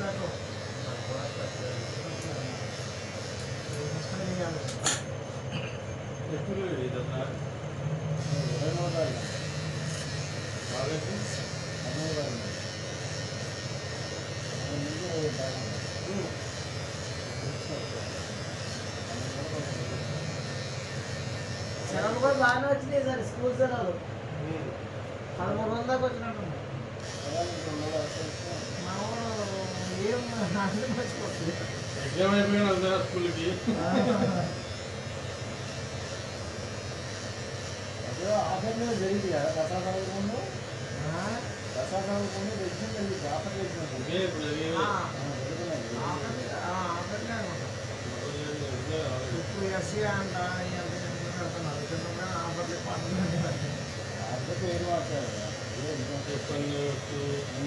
పెట్టవు ఎప్పుడు ఇదన్నా ఇరవై తారీఖు వాళ్ళకి పదమూడు తారీఖు ముందు తారీఖు సెలవులు కూడా బాగానే వచ్చినాయి సార్ స్కూల్ సెలవులు పదమూడు వందల దాకా వచ్చినట్టుంది మా ఊరు ఏం అన్నీ మర్చిపోతుంది ఎగ్జామ్ అయిపోయిన వెళ్తారా స్కూల్కి అదే ఆఫర్ మీద జరిగింది కదా దసరా కాలం ముందు ఆ? దసరా కాలం ముందు ఎగ్జామ్ జరిగింది ఆఫర్ ఎగ్జామ్ ఇదే ఇప్పుడు జరిగేది. ఆ, ఆఫర్లే ఆ, ఆఫర్లే అనుకుంటా. ఇప్పుడు ఎస్సీ అంట ఇవన్నీ పెడుతున్నారు చిన్నప్పుడు ఆఫర్లే పాటలు ఆఫర్ పేరు మార్చారు కదా ఇదే ఎగ్జామ్ చెప్పండి వచ్చు.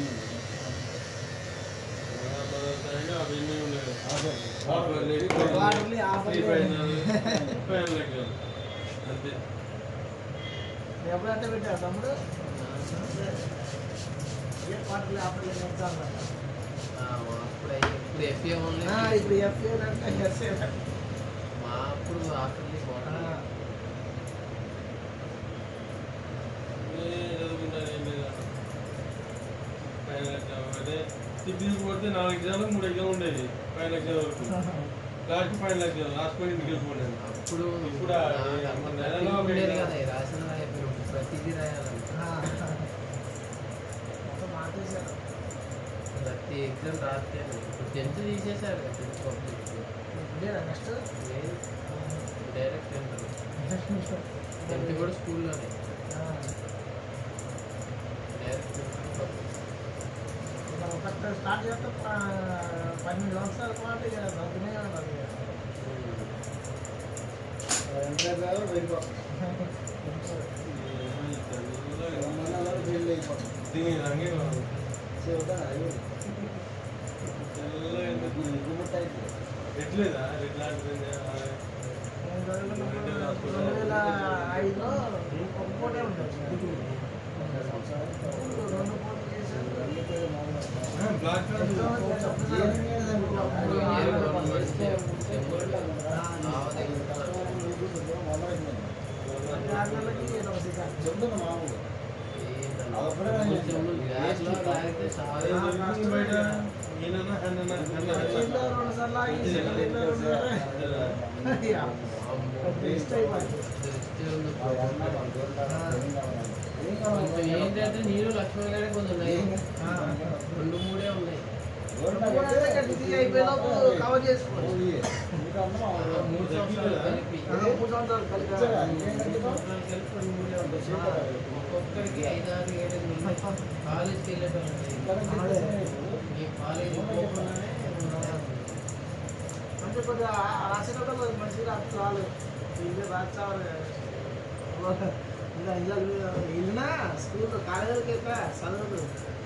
పదార్థాలు అవన్నీ ఉన్నాయి ఆఫర్ ఆఫర్ లేదు, వాటిని ఆఫర్ ప్రీ లేదు. Final, final exam. అంతే ఎప్పుడంటే పెట్టారు తమ్ముడు ఏ పాటలు ఆఫర్లు ఎగ్జామ్ అంట అప్పుడు ఇప్పుడు ఎఫ్ఏ ఓన్లీ ఆ, ఇప్పుడు ఎఫ్ఏ అంటే ఎస్ఏ మా అప్పుడు ఆఫర్లీ బాగుంటుంది ఏ చదువుకున్నారు ఏం లేదా ఫైనల్ ఎగ్జామ్ అదే సిటీకి పోతే నాలుగు ఎగ్జామ్లు మూడు ఎగ్జామ్ ఉండేది ఫైనల్ ఎగ్జామ్ వరకు లాస్ట్ ఫైనల్ ఎగ్జామ్ రాసుకొని ఇంటికి వెళ్ళిపోయాను అప్పుడు ఇప్పుడు ఆ- ఆ, మన ప్రతిదీ నెలలో ఒక ఉండేది ఎగ్జామ్. కదా ఈ రాసిన రాయకపోయినా ప్రతిదీ రాయాలంట మొత్తం మార్చేశారు ప్రతి ఎగ్జామ్ రాస్తే ఇప్పుడు టెన్త్ తీసేశారు కదా టెన్త్ పబ్లిక్ ఇదేనా నెక్స్ట్ లేదు డైరెక్ట్ సెంటర్ టెన్త్ కూడా స్కూల్లోనే డైరెక్ట్ పబ్లిక్ ఒకటి స్టార్ట్ చేస్తే ప- పన్నెండు సంవత్సరాల పాటు ఇక చదువుతూనే ఉండాలి ఇక. ఎంటర్ వెళ్ళిపో ఏమో ఈ చదువులో తెలంగాణలో ఫెయిల్ అయిపోతుంది దీని రంగే కాదు. చెబుతాను అది తెల్లగా ఎందుకు? గుమ్మట్ అయితే ఎట్లేదా ఎట్లాంటిది నేను చదువుకున్నప్పుడు రెండు వేల ఐదులో ఒక పూటే ఉంటుంది ఇప్పుడు రెండు పూటలు చేశారు బ్లాక్ కార్డు అప్పుడు ఇయర్ గవర్నమెంట్ ఆరు నెలలకి ఏదో ఒక సిగ్గు. చెప్తున్నా మామూలు గ్యాస్లో తాగితే అదే చాలా జరుగుతుంది బయట ఈయనన్నా అన్నన్నా అన్నా వీళ్ళు రెండు సార్లు ఆగి, వీళ్ళు రెండు సార్లు ఆగి. ఇక వేస్ట్ అయిపోయింది. కొంచెం ఏంటంటే నీరు లక్ష్మణ్ గారి కొంచెం ఉన్నాయి ఆ. రెండు మూడే ఉన్నాయి రెండు మూడు అంటే ఇక డిగ్రీ అయిపోయేలోపు కవర్ చేసుకోవాలి మూడు సంవత్సరాలు కలిపి ఆ, మూడు సంవత్సరాలు కలిపి మూడు సంవత్సరాలు కలిపి రెండు మూడే ఉంటాయి ఒక్కొక్కరికి ఐదు ఆరు ఏడు ఎనిమిది ఉన్నాయి కాలేజ్కి వెళ్ళేటోళ్ళు ఈ కాలేజ్ పోకుండానే అంటే కొద్దిగా రాసేటప్పుడు కొద్దిగా మంచిగా రాత్రి రాలేదు వీళ్ళు రాచావాలి ఇంకా ఇలా వెళ్ళినా స్కూల్ కాలేజీకి వెళ్ళా చదవదు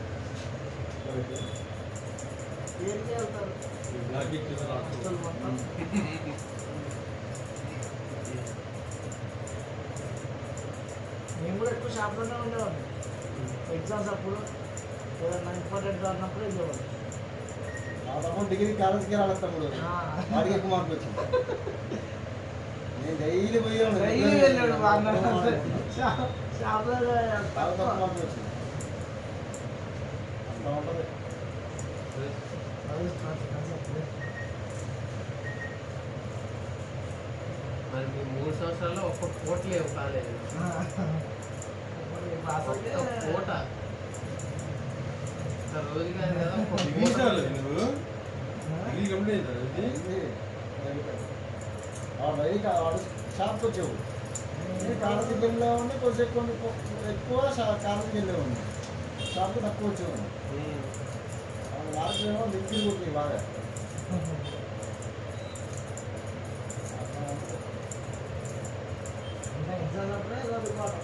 దేనికి వెళ్తారు బ్లాక్ ఇచ్చిన హాస్టల్ మొత్తం మేము కూడా ఎక్కువ షాప్లోనే ఉండేవాడిని ఎగ్జామ్స్ అప్పుడు ఏదైనా ఇంపార్టెంట్ ఉన్నప్పుడు వెళ్ళేవాడు డిగ్రీ కాలేజ్కి రాలేదు తమ్ముడు ఆ. వాడికి ఎక్కువ మార్కులు వచ్చింది నేను డైలీ పోయి డైలీ వెళ్ళాడు బాగా షాప్ షాప్లో చాలా తక్కువ తక్కువ మార్కులు వచ్చింది అంత ఉంటుంది మరి మీ మూడు సంవత్సరాల్లో ఒక్క కోట్ లేవు కాలేజ్ ఒక్క కోట ఒక్క రోజు కాదు కదా ఒక్క డిగ్రీ పూట. చాలు నువ్వు డిగ్రీ కంప్లీట్ అవుతుంది ఇది జరిగిపోయింది. ఆ బయట వాడు షాప్కి వచ్చేవు నేను కాలేజీకి వెళ్ళే ఉండి కొంచెం కొన్ని ఎక్కువ షా- కాలేజీకి వెళ్ళే ఉంది షాప్కి తక్కువ వచ్చేవాడిని మార్కులు ఏమో డిగ్రీ కొట్టినాయి బాగా ఎగ్జామ్స్ అప్పుడే చదువుకోవడం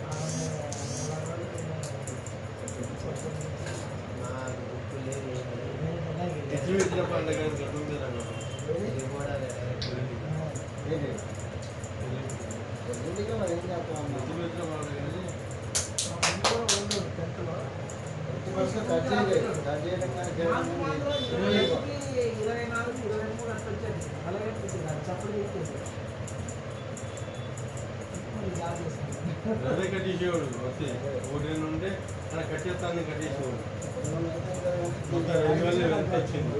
నాకు గుర్తు లేదు ఏం లేదు. ఎట్లు ఇచ్చిన పండుగ కట్టుకుంటే ఇది కూడా డైరెక్ట్ ఏంటి ఎందుకు మరి ఏం చేస్తాం ఎట్లు ఇచ్చిన పండుగ టెన్త్లో ఫస్ట్ ఫస్ట్ కట్ చేయలేదు కట్ చేయడం మాకు మాత్రం ఇరవై ఒకటి, ఇరవై నాలుగు ఇరవై మూడు అట్లా వచ్చేది అలాగే అనిపించింది అది చప్పుడు పెట్టేది ఇప్పుడు జాబ్ చేస్తాను అదే కట్టేసేవాడు వస్తే ఒకటి నుండి అలా కట్టేస్తాను కట్టేసేవాడు మొత్తం రెండు వేలు ఎంత వచ్చింది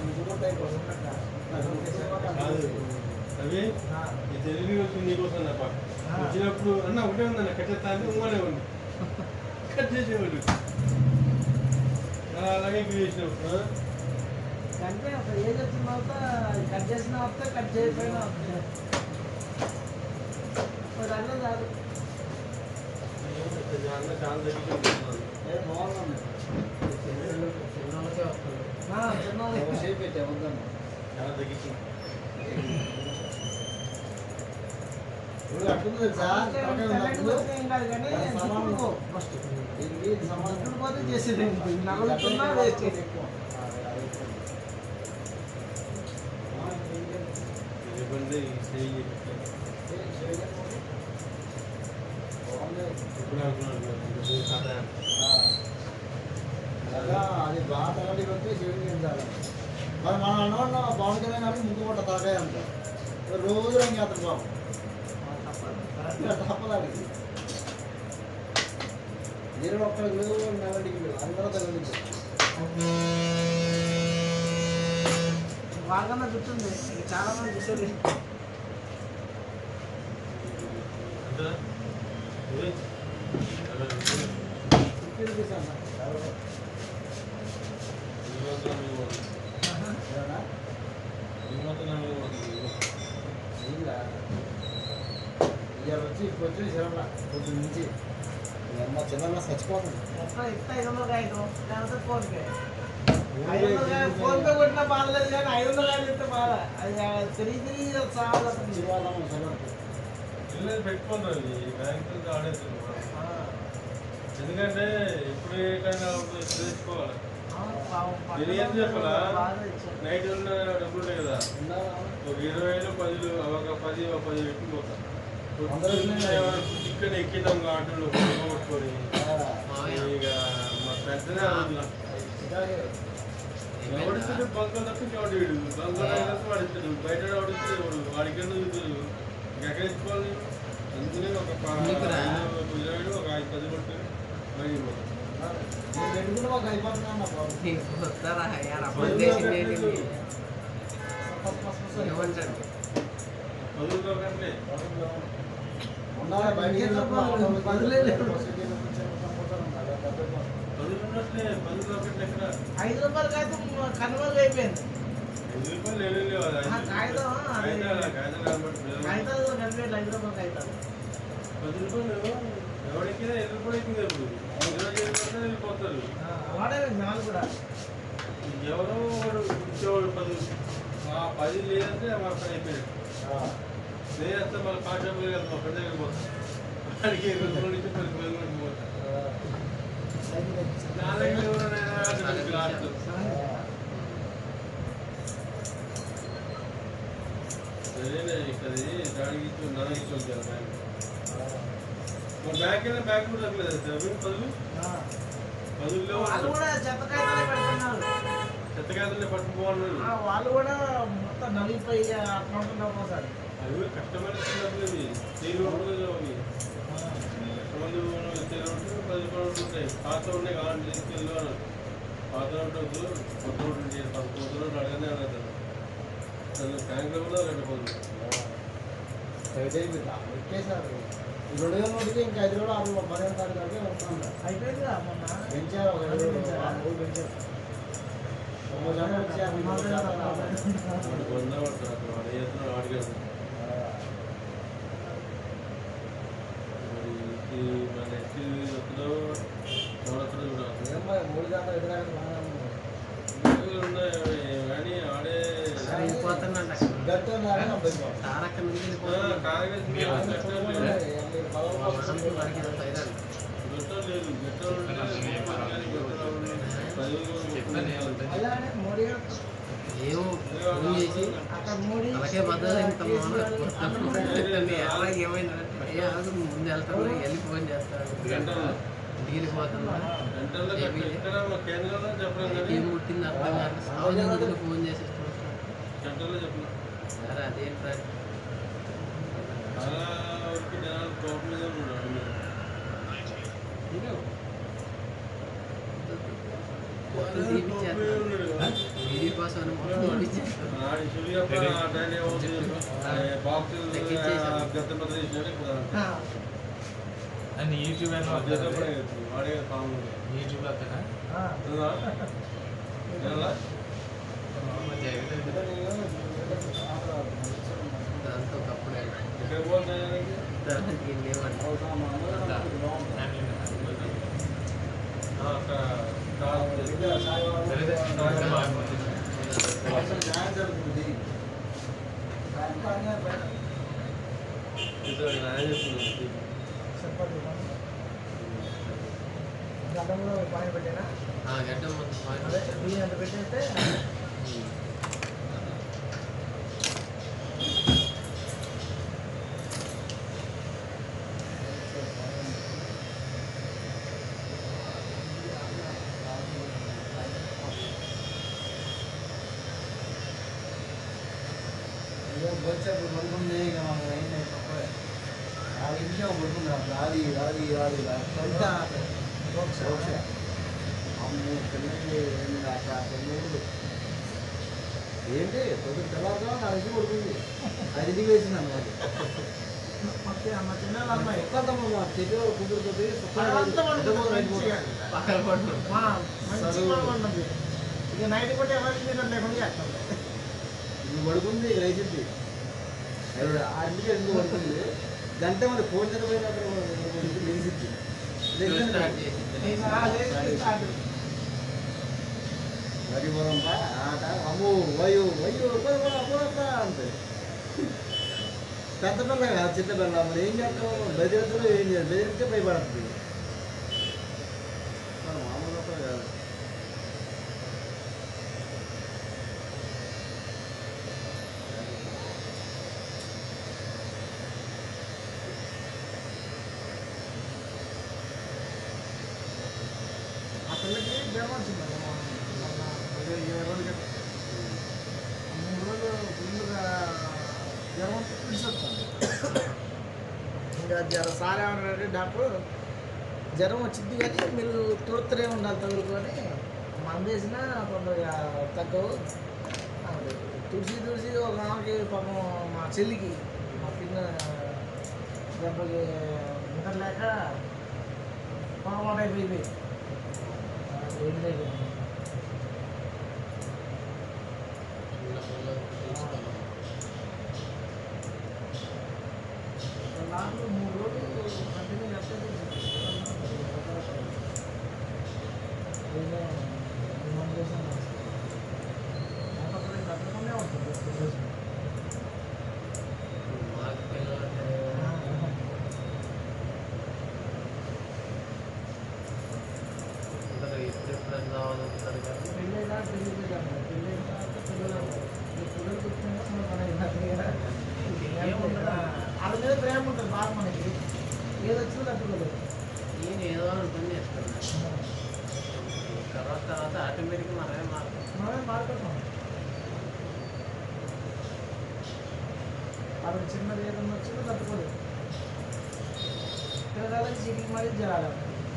కాదు అవి ఈ తెలుగు వచ్చింది నీకోసం తప్ప వచ్చినప్పుడు అన్న ఒకటే ఉందన్న కట్టేస్తా అంటే ఇంకోనే ఉంది కట్ చేసేవాడు అలా అలాగే ఇది చేసినావు ఆ? అంటే ఒక ఏజ్ వచ్చిన తర్వాత కట్ చేసిన వస్తే కట్ చేయకపోయినా వస్తే ఒక అన్నం కాదు అన్న చాలా తగ్గించింది చిన్నోళ్ళకే వస్తుంది ఆ, చిన్నోళ్ళే. షేప్ పెట్టా వద్దన్న చాలా తగ్గించింది ఇప్పుడు అట్టుంది తెలుసా అంటే పక్కన తెల్లటి ఉన్నప్పుడు పోతే ఏం కాదు కానీ దాని సమానం. జుట్టుకు పో ఫస్ట్. దీనికి ఇది సమానం. జుట్టుకు పోతే చేసేది నలుగుతున్నా వేస్ట్ ఇవ్వండి చేయి ఇప్పుడు అనుకున్నాను కదా అలా అది బాగా తగలి కొట్టి షేవింగ్ చేయించాలి మరి మనం అన్న పవన్ కళ్యాణ్ గారికి ముందు పూట తాగాయి అంట రోజు ఏం చేస్తాడు బాబు తప్పదాడి నేను ఒక్కడికి లేదు నెలడికి లేదు అందరూ తగలింది బాగా జుట్టుంది చాలా మంది చూసేది అంటే ఇది అలా ఫిఫ్టీ రూపీస్ అన్న ఈ మాత్రం మీరు పోదు. ఏమన్నా? ఈ మాత్రం మీరు పోదు. ఇలా ఇవాళ వచ్చి ఇప్పుడు వచ్చి శరణ పొద్దు నుంచి మీ అమ్మ చిన్న చచ్చిపోతుంది ఎట్లా ఇస్తే ఐదు వందలు కాయటం లేకపోతే ఫోన్ పే ఐదు వందలు కాయ ఫోన్ పే కొట్టినా బాధలేదు కానీ ఐదు వందలు కాయలు ఇస్తే బాధ అది ఆ తిరిగి తిరిగి చాలా జీవాలమ్మ శరణకు పిల్లలు పెట్టుకున్నారు ఈ బ్యాంక్ నుంచి ఆడేస్తారు ఎందుకంటే ఇప్పుడు ఏ టైం అవుతుందో తెలుసుకోవాలి నేను ఏం చెప్పాలా నైట్ ఉన్న డబ్బులు ఉంటాయి కదా ఉండాలా? ఒక ఇరవై వేలు పదిలు ఒక పది ఒక పది పెట్టుకుపోతా అందరూ ఉన్నాయి. ఇక్కడ ఎక్కినాం ఆటోలో కొట్టుకొని ఇక మా పెద్దనే అడుగుతున్నా ఇలాగే ఎవడిస్తాడు బంక తప్ప ఎవడు వీడు బంక తప్ప వాడిస్తాడు బయట వాడిస్తే వాడు వాడికి ఎందుకు ఎక్కడ ఇచ్చుకోవాలి అందుకనే ఒక ప- నీకురా? ఐదు, ఒక ఇరవై వేలు, ఒక ఐదు పది కొట్టుకొని బయటికి పోతాం. నేను పెట్టుకున్న మాకు అయిపోతున్నా అన్న బాబు వస్తారా యార్ అప్పుడు చేసింది ఏంటి? ఏమంటాడు పదులు ఒకటే ఉండాలి బయటికి వెళ్ళినప్పుడు ఆటోలో పదులే లేవు. సిటీలో కూర్చొని కంప్యూటర్ ఉండాలి. అది అర్థం పదులు ఉన్నట్లే పదులు ఒకటి ఎక్కడ ఐదు రూపాయలకి అయితే కన్వర్ట్ అయిపోయింది ఐదు రూపాయలు లేనే లేవు అది ఆ, కాగితం, అది- కాగితాలు కాగితాలు కనబడుతుంది కాగితాలు కనిపించలేదు ఐదు రూపాయలు కాగితాలు పది రూపాయలు ఎవరికి ఐదు రూపాయలు ఎక్కింది ఇప్పుడు ఇరవై ఐదు రూపాయలు వెళ్ళిపోతారు వాడే నాలుగు కూడా ఎవరో ఒకడు ఇచ్చేవాడు పది ఆ పది లేదంటే మా పని అయిపోయాడు ఆ. లేదంటే మళ్ళీ పాఠశాల వెళ్తాం మా పెద్ద దగ్గర పోతాం అడిగి ఇరవై రూపాయలు ఇచ్చి పది రూపాయలు మంది పోతాం నా దగ్గర ఎవరైనా అంటే లాస్ట్ సరేనే ఇక్కడ దాడికి ఇచ్చి నాన్నకి ఇచ్చి వచ్చారు బ్యాంక్ మా బ్యాంక్ అయినా బ్యాంక్ కూడా తగ్గలేదు సార్ పదులు పదుల్లో వాళ్ళు కూడా చెత్త కాగితాలే పెడుతున్నారు చెత్తగాదులే పట్టుకుపోవాలి ఆ, వాళ్ళు కూడా మొత్తం నలిగిపోయి అట్లా ఉంటున్నారు ఒకసారి అవి కూడా కష్టమైన చిన్నప్పుడు ఇవి తేలి ఉంటుంది అవి కష్టమంది తేలి ఉంటుంది పది రూపాయలు ఉంటాయి పాత ఉన్నాయి కావాలంటే తీసుకెళ్ళు అని పాత ఉంటుంది కొత్త ఉంటుంది పది కొత్త రోడ్డు అడగనే అడుగుతారు అసలు బ్యాంకులో కూడా కట్టకూడదు ఎక్కేసారు ఈ రెండు వేల నోటికి ఇంకా ఐదు రోజులు ఆరు పదిహేను తారీఖు దాకా ఉంటున్నాం అయిపోయింది కదా మొన్న పెంచారు ఒక ఐదు రోజులు పెంచారా? ఆరు రోజులు పెంచారు తొమ్మిది శాతం పెంచారు మూడు శాతం రావాలి. వాడు వంద పడతారు అక్కడ వాడు చేస్తున్నాడు ఆడిగాడు మరి ఇది మన ఎస్టీ వస్తుందో నవరత్నాలు కూడా ఏమ్మా, మూడు శాతం ఎదురాక బాగానే ఉంది. ఉద్యోగులు ఉన్నాయి కానీ ఆడే వెళ్ళిపోతున్నాడు గట్టు ఉన్నారని అబ్బాయి బాబు. తారక్క నుంచి ఆ, వెళ్ళిపోతున్నాడు కాంగ్రెస్ మీద గట్టం లేదు మీరు పదవ మా మనసుకు వాడికి ఇదంతా ఇదండి. గట్టం లేదు గట్టం ఉంటే కానీ గట్టం ఉంది. పదివేలు కూడా కొట్టుకుంటారు. అలానే మోడీ గారు ఏమో ఫోన్ చేసి అక్కడ మోడీ అలాగే భద్రత ఇంత అలాగే ఏమైందంటే ఏ ఆగు ముందు వెళ్తాను వెళ్ళి ఫోన్ చేస్తాను గంటలు నీళ్ళు పోతున్నా సెంటర్లో కట్ట- ఇక్కడ మా కేంద్రంలో చెప్పలేం కానీ ఏం పుట్టింది అర్థం కాదు సామాన్యుడికి ఫోన్ చేసి సెంటర్లో చెప్పలేం సరే అదేంట్రా చాలా వరకు జనాలు కోపం మీద ఉన్నారు వీడి కోసం అని మొత్తం ఓడించేస్తారు నాడు సులియప్ప ఆ టైం ఏమవుతుంది బాక్సులు గత పెద్ద చేసినాడు ఇప్పుడు అని యూట్యూబ్ ఆ చేసేప్పుడే వాడే పాము యూట్యూబ్ అతనా ఎలా దాంతో ఒకప్పుడు ఎక్కడ పోతున్నాయి దానికి లేవండి అక్కడ కాదు సరే ఇక్కడ న్యాయం చేస్తుంది చెప్పండి గతంలో పని పెట్టినా ఆ గడ్డ మొత్తం అదే పాడు బియ్యం అంత పెట్టేస్తే వచ్చేప్పుడు పడుకుంది ఇక మనం ఏంటి ఆ నిమిషం పడుకుందాం రాది రాది రాది ఎంత ఒకసారి అమ్ము పిల్లలు ఏంటి అక్క తొమ్మిది ఏంటి పొద్దున తెల్లారుజాము నాలుగు పడుకుంది ఐదింటికి వేసింది అన్నమాట అమ్మ చిన్న అమ్మాయి ఎక్కువ చెట్టు కుదురుతుంది అదంతా వండుకుంది మంచిగా. పక్కన పట్టు మా మంచిగా వండుకుంది. ఇక నైట్ పూట ఎవరికి తినడం లేకుండా చేస్తాం నువ్వు పడుకుంది ఇక లేచింది అందుకే ఎందుకు పడుకుంది గంట మరి ఫోన్ చదివిపోయినప్పుడు లేచింది స్టార్ట్ చేసింది మరి మనం ఆట అమ్ము వయు వయు అంటే పెద్ద పిల్ల కాదు చిన్న పిల్ల మరి ఏం చేస్తాం బెదిరించడం ఏం చేయాలి బెదిరిస్తే భయపడుతుంది మరి మామూలు పిల్ల కాదు ఆ పిల్లకి జ్వరం వచ్చింది మొన్న అదే ఇరవై రోజులు క్రితం. ఆ మూడు రోజులు ఫుల్గా జ్వరం వస్తే పిలిచొస్తుంది ఇంకా జ్వరం సార్ ఏమన్నారంటే డాక్టర్ జ్వరం వచ్చింది కానీ మీరు తోడుతూనే ఉండాలి తగులుకొని మందు వేసినా కొందరు తగ్గవు అన్నాడు. తుడిసి తుడిసి ఒక ఆమెకి పాపం మా చెల్లికి మా పిన్న దెబ్బకి నిద్రలేక పొరపాటు అయిపోయింది ఏం లేదు చిన్న పిల్లలు తెలుసుకోవాలి నాకు మూడు రోజులు కంటిన్యూ చేస్తే ఉంటుంది మాకు పిల్లలంటే అందరూ ఎప్పుడెప్పుడు కావాలంటారు కానీ పెళ్ళైనా పెళ్ళి పెళ్ళి పెళ్ళైన తర్వాత పిల్లలు ఈ పిల్లలు పుట్టినాక మనం మన వాళ్ళ మీద ప్రేమ ఉంటుంది బాగా మనకి ఏది వచ్చినా తట్టుకోలేదు నేను ఏదో అని పని చేస్తాను తర్వాత తర్వాత ఆటోమేటిక్గా మనమే మారుతాం మనమే మారుతున్నాం వాళ్ళకి చిన్నది ఏదన్నా వచ్చినా తట్టుకోలేదు పిల్లలకి చిటికి మరీ జరాలి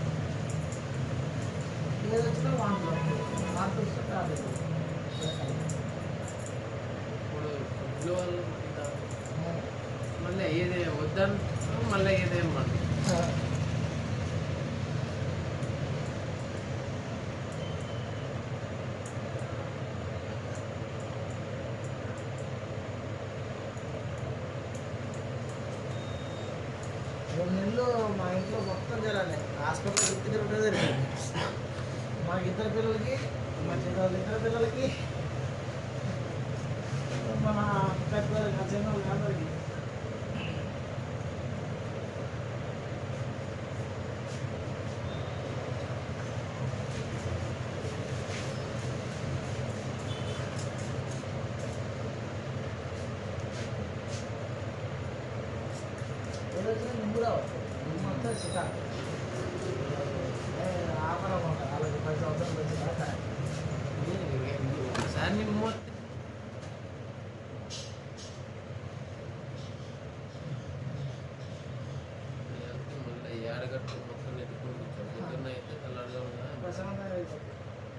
ఏది వచ్చినా వాంతులు వాంతులు వస్తే రాలేదు ఇప్పుడు ఫుడ్ వల్ల ఇంకా మళ్ళీ ఏదే వద్దని మళ్ళీ ఏదేం మళ్ళీ రెండు నెలలు మా ఇంట్లో మొత్తం జరాలి హాస్పిటల్ తిరిగి తిరుగుతుంటే జరిగింది మాకు ఇద్దరు పిల్లలకి మా చిన్న వాళ్ళ ఇద్దరు పిల్లలకి మన పెద్ద మా చిన్న వాళ్ళకి అందరికి ఏదొచ్చినా నువ్వు కూడా నువ్వు మొత్తం చికాకు అన్ని మొత్తం మళ్ళీ ఏడగట్టు మొత్తం ఎత్తుకుంటాం పొద్దున్న అయితే తెల్లారుగా ఉందా ప్రశాంతంగా అయిపోతుంది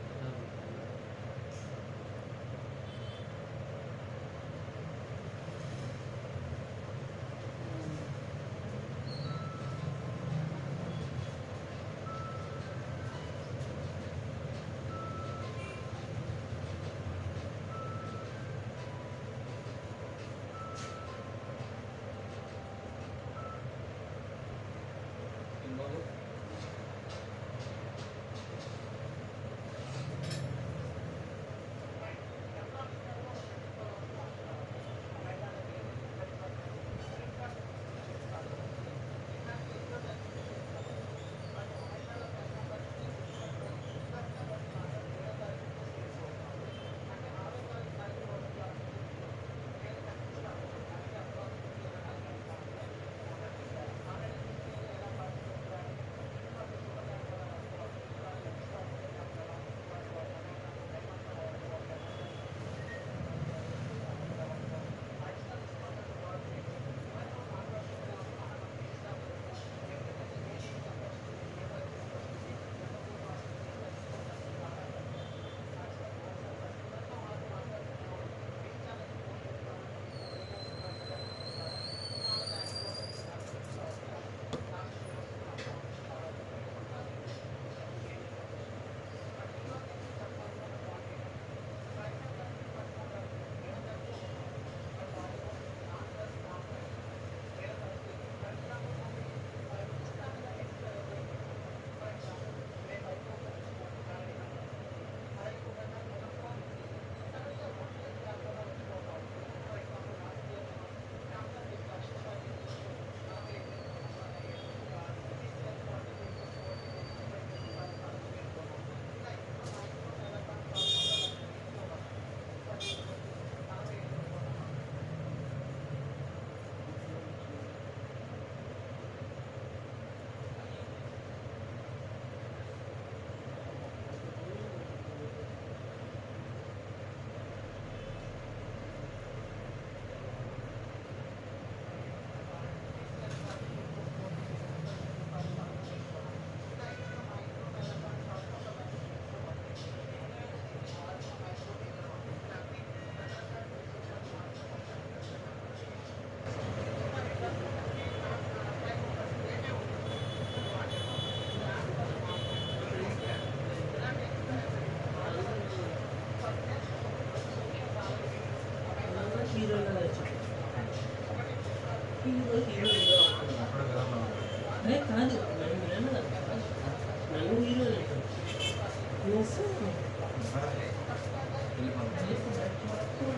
హీరోగా నచ్చింది హీరో హీరో హీరో అప్పుడు విధంగా ఉంది. అరే కాదు నన్ను నన్ను నన్ను హీరో వెళ్ళిపోతుంది.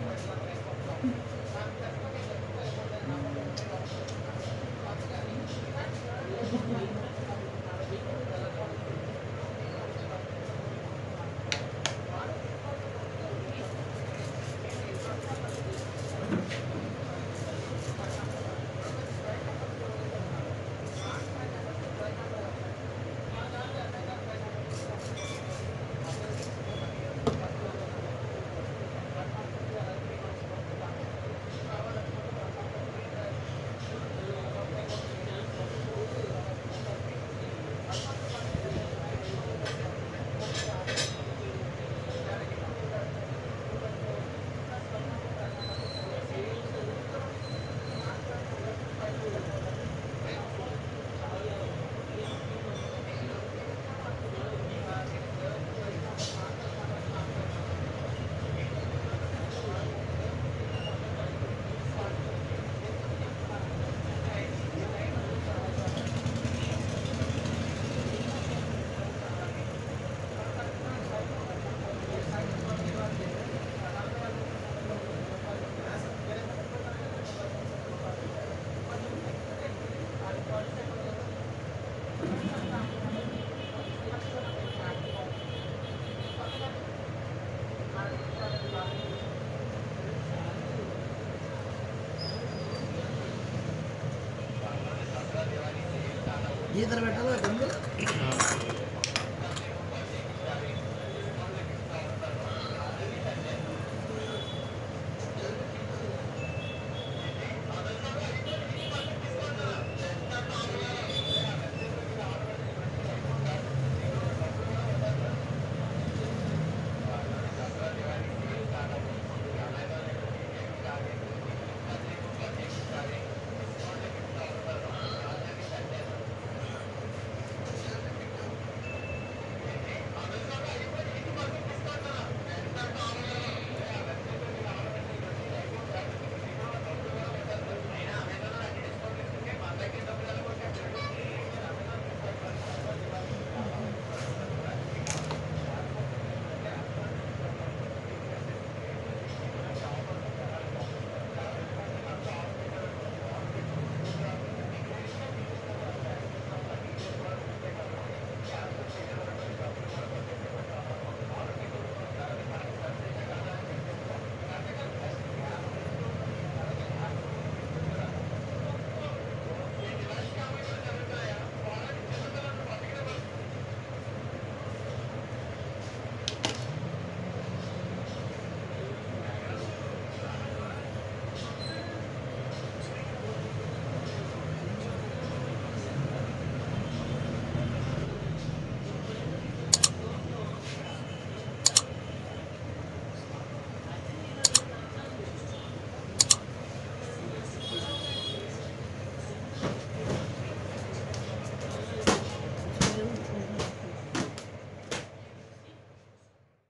గీతలు పెట్టాలి